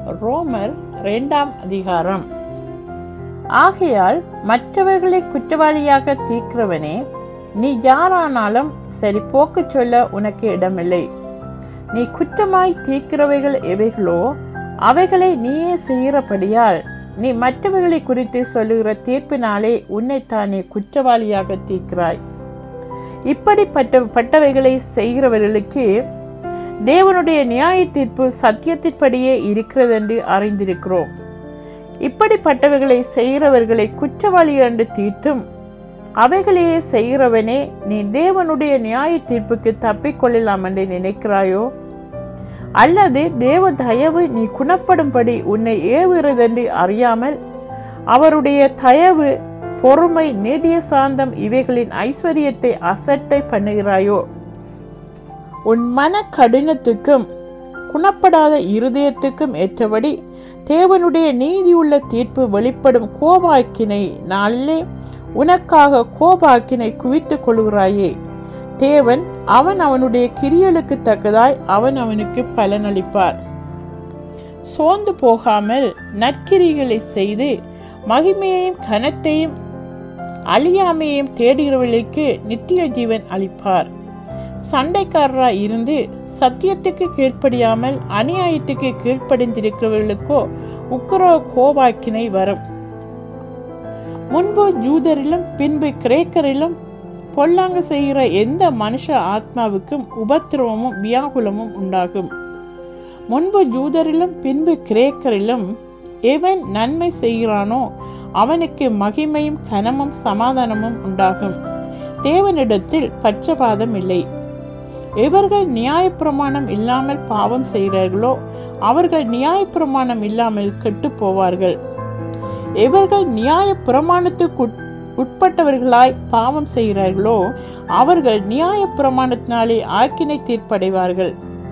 ரோமர் இரண்டாம் அதிகாரம் ஆகையால் மற்றவர்களை குற்றவாளியாக தீர்க்கிறவனே நீ யாரானாலும் சரி போக்கு சொல்ல உனக்கு இடமில்லை நீ குற்றமாய் தீர்க்கிறவைகள் எவைகளோ அவைகளை நீயே செய்கிறபடியால் நீ மற்றவர்களை குறித்து சொல்லுகிற தீர்ப்பினாலே உன்னைத்தானே குற்றவாளியாக தீர்க்கிறாய் இப்படிப்பட்ட பட்டவைகளை செய்கிறவர்களுக்கு தேவனுடைய நியாய தீர்ப்பு சத்தியத்தின்படியே இருக்கிறதென்று அறிந்திருக்கிறோம் இப்படிப்பட்டவைகளை செய்கிறவர்களை குற்றவாளி என்று தீர்த்தும் அவைகளையே செய்கிறவனே நீ தேவனுடைய நியாய தீர்ப்புக்கு தப்பிக்கொள்ளலாம் என்று நினைக்கிறாயோ அல்லது தேவ தயவு நீ குணப்படும்படி உன்னை ஏவுகிறதென்று அறியாமல் அவருடைய தயவு பொறுமை நீடிய சாந்தம் இவைகளின் ஐஸ்வர்யத்தை அசட்டை பண்ணுகிறாயோ உன் மன கடினத்துக்கும் குணப்படாத இருதயத்துக்கும் ஏற்றபடி தேவனுடைய நீதியுள்ள தீர்ப்பு வெளிப்படும் கோபாக்கினை நாளிலே உனக்காக கோபாக்கினை குவித்துக் கொள்கிறாயே தேவன் அவன் அவனுடைய கிரியலுக்கு தக்கதாய் அவன் அவனுக்கு பலனளிப்பார் சோர்ந்து போகாமல் நற்கிரிகளை செய்து மகிமையையும் கனத்தையும் அழியாமையையும் தேடுகிறவர்களுக்கு நித்திய ஜீவன் அளிப்பார் சண்டைக்காரராய் இருந்து சத்தியத்துக்கு கீழ்ப்படியாமல் அநியாயத்துக்கு கீழ்ப்படிந்திருக்கிறவர்களுக்கோ உக்கரோ கோபாக்கினை வரும் முன்பு ஜூதரிலும் பின்பு கிரேக்கரிலும் பொல்லாங்கு செய்கிற எந்த மனுஷ ஆத்மாவுக்கும் உபத்திரவமும் வியாகுலமும் உண்டாகும் முன்பு ஜூதரிலும் பின்பு கிரேக்கரிலும் எவன் நன்மை செய்கிறானோ அவனுக்கு மகிமையும் கனமும் சமாதானமும் உண்டாகும் தேவனிடத்தில் பட்சபாதம் இல்லை எவர்கள் நியாயப்பிரமாணம் இல்லாமல் பாவம் செய்கிறார்களோ அவர்கள் நியாயப்பிரமாணம் இல்லாமல் கெட்டு போவார்கள் எவர்கள் நியாய பிரமாணத்துக்கு உட்பட்டவர்களாய் பாவம் செய்கிறார்களோ அவர்கள் நியாய பிரமாணத்தினாலே ஆக்கினை தீர்ப்படைவார்கள்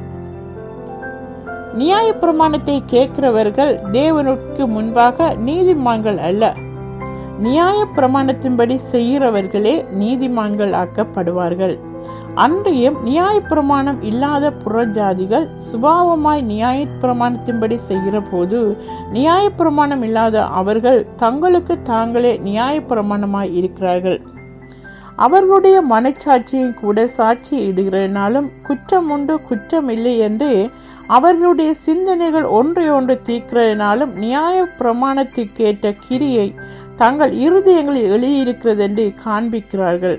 நியாய பிரமாணத்தை கேட்கிறவர்கள் தேவனுக்கு முன்பாக நீதிமான்கள் அல்ல நியாய பிரமாணத்தின்படி செய்கிறவர்களே நீதிமான்கள் ஆக்கப்படுவார்கள் அன்றையும் நியாய பிரமாணம் இல்லாத புறஜாதிகள் சுபாவமாய் நியாய பிரமாணத்தின்படி செய்கிற போது நியாய பிரமாணம் இல்லாத அவர்கள் தங்களுக்கு தாங்களே நியாய பிரமாணமாய் இருக்கிறார்கள் அவர்களுடைய மனச்சாட்சியை கூட சாட்சி இடுகிறனாலும் குற்றம் உண்டு குற்றம் இல்லை என்று அவர்களுடைய சிந்தனைகள் ஒன்றை ஒன்று தீர்க்கிறதுனாலும் நியாய பிரமாணத்துக்கேற்ற கிரியை தங்கள் இருதயங்களில் எழுதியிருக்கிறது என்று காண்பிக்கிறார்கள்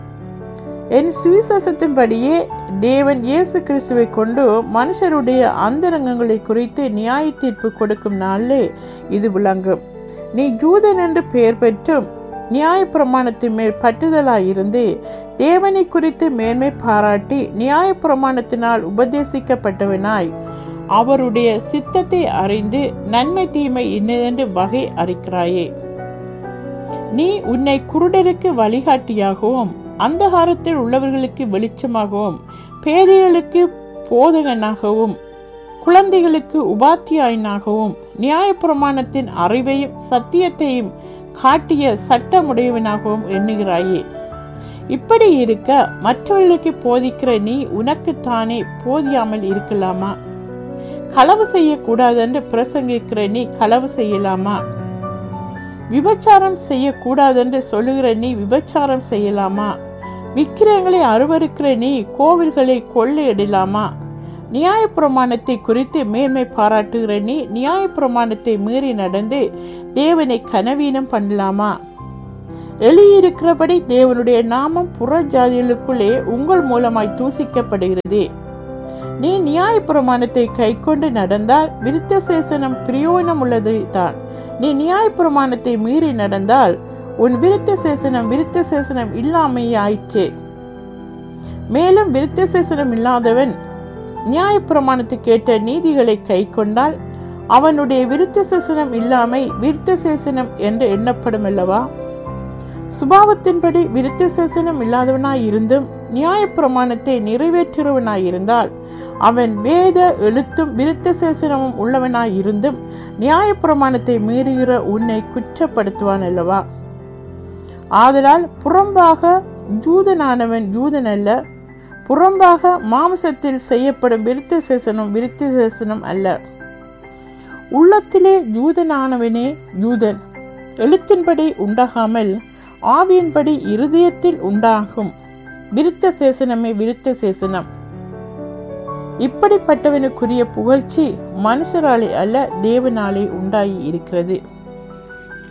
என் சுவிசேஷத்தின்படியே தேவன் இயேசு கிறிஸ்துவை கொண்டு மனுஷருடைய அந்தரங்கங்களை குறித்து நியாய தீர்ப்பு கொடுக்கும் நாளிலே இது விளங்கும் நீ ஜூதன் என்று பெயர் பெற்றும் நியாய பிரமாணத்தின் மேல் பற்றுதலாயிருந்து தேவனை குறித்து மேன்மை பாராட்டி நியாய பிரமாணத்தினால் உபதேசிக்கப்பட்டவனாய் அவருடைய சித்தத்தை அறிந்து நன்மை தீமை இன்னதென்று வகை அறிக்கிறாயே நீ உன்னை குருடருக்கு வழிகாட்டியாகவும் அந்தகாரத்தில் உள்ளவர்களுக்கு வெளிச்சமாகவும் பேதைகளுக்கு போதகனாகவும் குழந்தைகளுக்கு உபாத்தியாயனாகவும் நியாயப்பிரமாணத்தின் அறிவையும் சத்தியத்தையும் காட்டிய சட்டமுடையவனாகவும் எண்ணுகிறாயே இப்படி இருக்க மற்றவர்களுக்கு போதிக்கிற நீ உனக்குத்தானே போதியாமல் இருக்கலாமா களவு செய்யக்கூடாது என்று பிரசங்கிக்கிற நீ களவு செய்யலாமா விபச்சாரம் செய்யக்கூடாது என்று சொல்லுகிற நீ விபச்சாரம் செய்யலாமா விக்கிரங்களை அருவருக்கிற நீ கோவில்களை கொள்ளையிடலாமா நியாயப்பிரமாணத்தை குறித்து மேன்மை பாராட்டுகிற நீ நியாயப்பிரமாணத்தை மீறி நடந்து தேவனை கனவீனம் பண்ணலாமா எழுதியிருக்கிறபடி தேவனுடைய நாமம் புற ஜாதிகளுக்குள்ளே உங்கள் மூலமாய் தூசிக்கப்படுகிறது நீ நியாயப்பிரமாணத்தை கைக்கொண்டு நடந்தால் விருத்த சேசனம் பிரயோஜனம் உள்ளது தான் நீ நியாயப்பிரமாணத்தை மீறி நடந்தால் உன் விருத்த சேசனம் விருத்த சேசனம் இல்லாமையாயிற்று மேலும் விருத்த சேசனம் இல்லாதவன் நியாயப்பிரமாணத்துக்கு ஏற்ற நீதிகளை கை கொண்டால் அவனுடைய விருத்த சேசனம் இல்லாமை விருத்த சேசனம் என்று எண்ணப்படும் அல்லவா சுபாவத்தின்படி விருத்த சேசனம் இல்லாதவனாய் இருந்தும் நியாயப்பிரமாணத்தை நிறைவேற்றுறவனாய் இருந்தால் அவன் வேத எழுத்தும் விருத்த சேசனமும் உள்ளவனாய் இருந்தும் நியாயப்பிரமாணத்தை மீறுகிற உன்னை குற்றப்படுத்துவான் அல்லவா ஆதலால் புறம்பாக ஜூதனானவன் யூதன் அல்ல புறம்பாக மாம்சத்தில் செய்யப்படும் விருத்த சேசனம் விருத்த சேசனம் அல்ல உள்ளத்திலே யூதனானவனே யூதன் எழுத்தின்படி உண்டாகாமல் ஆவியின்படி இருதயத்தில் உண்டாகும் விருத்த சேசனமே விருத்த சேசனம் இப்படிப்பட்டவனுக்குரிய புகழ்ச்சி மனுஷராலே அல்ல தேவனாலே உண்டாகி இருக்கிறது